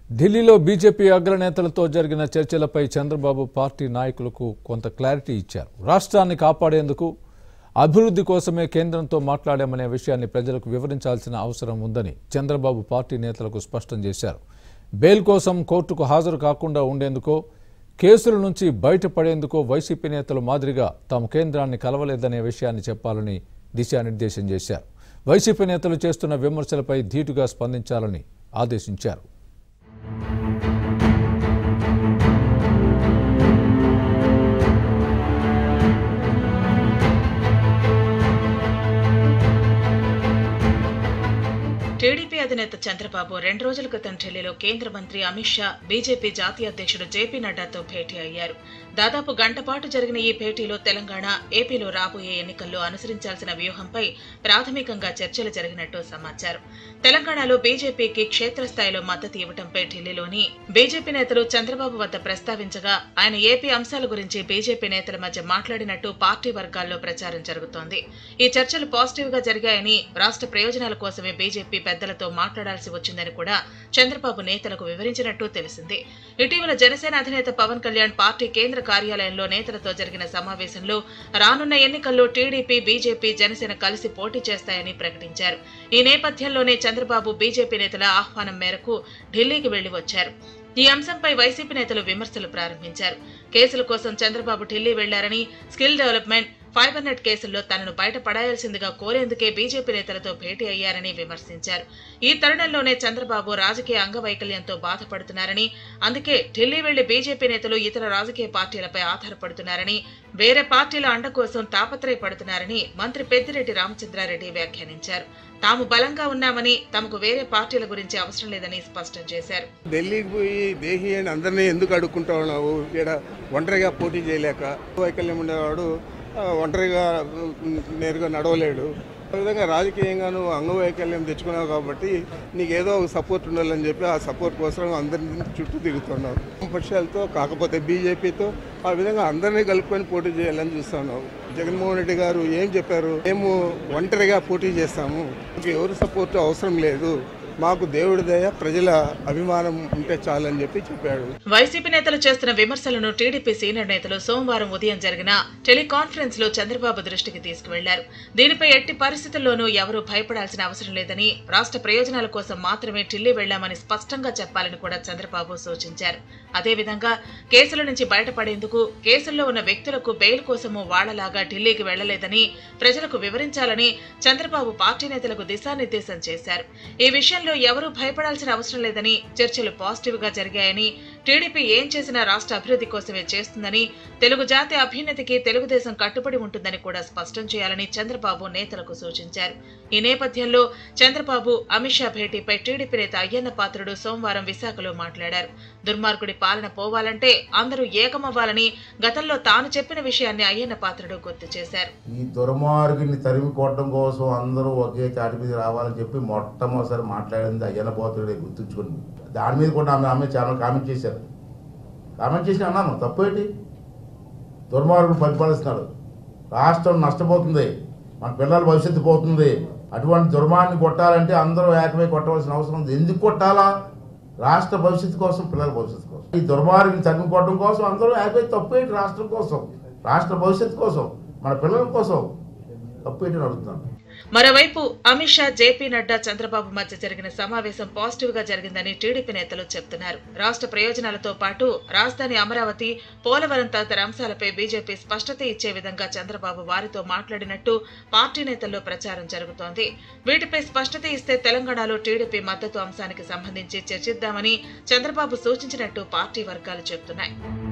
ఢిల్లీలో బీజేపీ అగ్రనేతలతో జరిగిన చర్చలపై చంద్రబాబు పార్టీ నాయకులకు కొంత క్లారిటీ ఇచ్చారు రాష్ట్రాన్ని కాపాడేందుకు అభివృద్ధి కోసమే కేంద్రంతో మాట్లాడామనే విషయాన్ని ప్రజలకు వివరించాల్సిన అవసరం ఉందని చంద్రబాబు పార్టీ నేతలకు స్పష్టం చేశారు బెయిల్ కోసం కోర్టుకు హాజరు కాకుండా ఉండేందుకో కేసుల నుంచి బయటపడేందుకో వైసీపీ నేతలు మాదిరిగా తాము కేంద్రాన్ని కలవలేదనే విషయాన్ని చెప్పాలని దిశానిర్దేశం చేశారు వైసీపీ నేతలు చేస్తున్న విమర్శలపై ధీటుగా స్పందించాలని ఆదేశించారు టీడీపీ అధినేత చంద్రబాబు రెండు రోజుల క్రితం ఢిల్లీలో కేంద్ర మంత్రి అమిత్ షా బీజేపీ జాతీయ అధ్యక్షుడు జేపీ నడ్డాతో భేటీ అయ్యారు దాదాపు గంట పాటు జరిగిన ఈ భేటీలో తెలంగాణ ఏపీలో రాబోయే ఎన్నికల్లో అనుసరించాల్సిన వ్యూహంపై ప్రాథమికంగా చర్చలు జరిగినట్టు సమాచారం తెలంగాణలో బీజేపీకి క్షేత్రస్థాయిలో మద్దతు ఇవ్వడంపై ఢిల్లీలోని బీజేపీ నేతలు చంద్రబాబు వద్ద ప్రస్తావించగా ఆయన ఏపీ అంశాల గురించి బీజేపీ నేతల మధ్య మాట్లాడినట్టు పార్టీ వర్గాల్లో ప్రచారం జరుగుతోంది ఈ చర్చలు పాజిటివ్ గా జరిగాయని రాష్ట్ర ప్రయోజనాల కోసమే బీజేపీ పెద్దలతో మాట్లాడాల్సి వచ్చిందని కూడా చంద్రబాబు నేతలకు వివరించినట్టు తెలిసింది ఇటీవల జనసేన అధినేత పవన్ కళ్యాణ్ పార్టీ కేంద్ర కార్యాలయంలో నేతలతో జరిగిన సమావేశంలో రానున్న ఎన్నికల్లో టీడీపీ బీజేపీ జనసేన కలిసి పోటీ చేస్తాయని ప్రకటించారు ఈ నేపథ్యంలోనే చంద్రబాబు బీజేపీ నేతల ఆహ్వానం మేరకు ఢిల్లీకి వెళ్లి వచ్చారు ఈ అంశంపై వైసీపీ నేతలు విమర్శలు ప్రారంభించారు కేసుల కోసం చంద్రబాబు ఢిల్లీ వెళ్లారని స్కిల్ డెవలప్మెంట్ ఫైబర్ నెట్ కేసుల్లో తనను బయట పడాల్సిందిగా కోరేందుకే బీజేపీ నేతలతో భేటీ అయ్యారని విమర్శించారు ఈ తరుణంలోనే చంద్రబాబు రాజకీయ అంగవైకల్యంతో బాధపడుతున్నారని అందుకే ఢిల్లీ వెళ్లి బీజేపీ నేతలు ఇతర రాజకీయ పార్టీలపై ఆధారపడుతున్నారని వేరే పార్టీల అండ కోసం తాపత్రయపడుతున్నారని మంత్రి పెద్దిరెడ్డి రామచంద్రారెడ్డి వ్యాఖ్యానించారు తాము బలంగా ఉన్నామని తమకు వేరే పార్టీల గురించి అవసరం లేదని స్పష్టం చేశారు ఢిల్లీకి పోయి దేహి అని అందరినీ ఎందుకు అడుక్కుంటా ఉన్నావు ఇక్కడ ఒంటరిగా పోటీ చేయలేక వైకల్యం ఉండేవాడు ఆ, ఒంటరిగా ఉమ్, నేరుగా నడవలేడు ఆ విధంగా రాజకీయంగాను అంగవైకల్యం తెచ్చుకున్నావు కాబట్టి నీకు ఏదో ఒక సపోర్ట్ ఉండాలని చెప్పి ఆ సపోర్ట్ కోసం అందరిని చుట్టూ తిరుగుతున్నావు పక్షాలతో కాకపోతే బీజేపీతో ఆ విధంగా అందరినీ కలుపుకొని పోటీ చేయాలని చూస్తున్నావు జగన్మోహన్ రెడ్డి గారు ఏం చెప్పారు మేము ఒంటరిగా పోటీ చేస్తాము మాకు ఎవరు సపోర్ట్ అవసరం లేదు మాకు దేవుడి దయ ప్రజల అభిమానం ఉంటే చాలని చెప్పి చెప్పాడు వైసీపీ నేతలు చేస్తున్న విమర్శలను టీడీపీ సీనియర్ నేతలు సోమవారం ఉదయం జరిగిన టెలికాన్ఫరెన్స్ లో చంద్రబాబు దృష్టికి తీసుకువెళ్లారు దీనిపై ఎట్టి పరిస్థితుల్లోనూ ఎవరూ భయపడాల్సిన అవసరం లేదని రాష్ట్ర ప్రయోజనాల కోసం మాత్రమే ఢిల్లీ వెళ్లామని స్పష్టంగా చెప్పాలని కూడా చంద్రబాబు సూచించారు అదేవిధంగా కేసుల నుంచి బయటపడేందుకు కేసుల్లో ఉన్న వ్యక్తులకు బెయిల్ కోసము వాళ్లలాగా ఢిల్లీకి వెళ్లలేదని ప్రజలకు వివరించాలని చంద్రబాబు పార్టీ నేతలకు దిశానిర్దేశం చేశారు ఈ విషయంలో ఎవరూ భయపడాల్సిన అవసరం లేదని చర్చలు పాజిటివ్ గా జరిగాయని టీడీపీ ఏం చేసినా రాష్ట్ర అభివృద్ధి కోసమే చేస్తుందని తెలుగు జాతి అభ్యున్నతికి తెలుగుదేశం కట్టుబడి ఉంటుందని కూడా స్పష్టం చేయాలని చంద్రబాబు నేతలకు సూచించారు ఈ నేపథ్యంలో చంద్రబాబు అమిత్ షా భేటీపై టీడీపీ నేత అయ్యన్న పాత్రుడు సోమవారం విశాఖలో మాట్లాడారు దుర్మార్గుడి పాలన పోవాలంటే అందరూ ఏకమవ్వాలని గతంలో తాను చెప్పిన విషయాన్ని అయ్యన్న పాత్రుడు గుర్తు చేశారు ఈ దుర్మార్గుని తరిమి కొట్టడం కోసం అందరూ ఒకే చాటి మీద రావాలని చెప్పి మొట్టమొదటిసారి మాట్లాడింది అయ్యన పోతుడే గుర్తుంచుకోండి దాని మీద కూడా ఆమె ఆమె చాలా కామెంట్ చేశారు కామెంట్ చేసి అన్నాను తప్పేంటి దుర్మార్గుడు పరిపాలిస్తున్నాడు రాష్ట్రం నష్టపోతుంది మన పిల్లల భవిష్యత్తు పోతుంది అటువంటి దుర్మార్ని కొట్టాలంటే అందరూ ఏకమై కొట్టవలసిన అవసరం ఉంది ఎందుకు కొట్టాలా రాష్ట్ర భవిష్యత్తు కోసం పిల్లల భవిష్యత్తు కోసం ఈ దుర్మార్గుని తరిమి కొట్టడం కోసం అందరూ ఏకమై తప్పేంటి రాష్ట్రం కోసం రాష్ట్ర భవిష్యత్తు కోసం మన పిల్లల కోసం తప్పేంటి అడుగుతున్నాను మరోవైపు అమిత్ షా జేపీ నడ్డా చంద్రబాబు మధ్య జరిగిన సమావేశం పాజిటివ్ గా జరిగిందని టీడీపీ నేతలు చెబుతున్నారు రాష్ట్ర ప్రయోజనాలతో పాటు రాజధాని అమరావతి పోలవరం తదితర అంశాలపై బీజేపీ స్పష్టత ఇచ్చే విధంగా చంద్రబాబు వారితో మాట్లాడినట్టు పార్టీ నేతల్లో ప్రచారం జరుగుతోంది వీటిపై స్పష్టత ఇస్తే తెలంగాణలో టీడీపీ మద్దతు అంశానికి సంబంధించి చర్చిద్దామని చంద్రబాబు సూచించినట్టు పార్టీ వర్గాలు చెబుతున్నాయి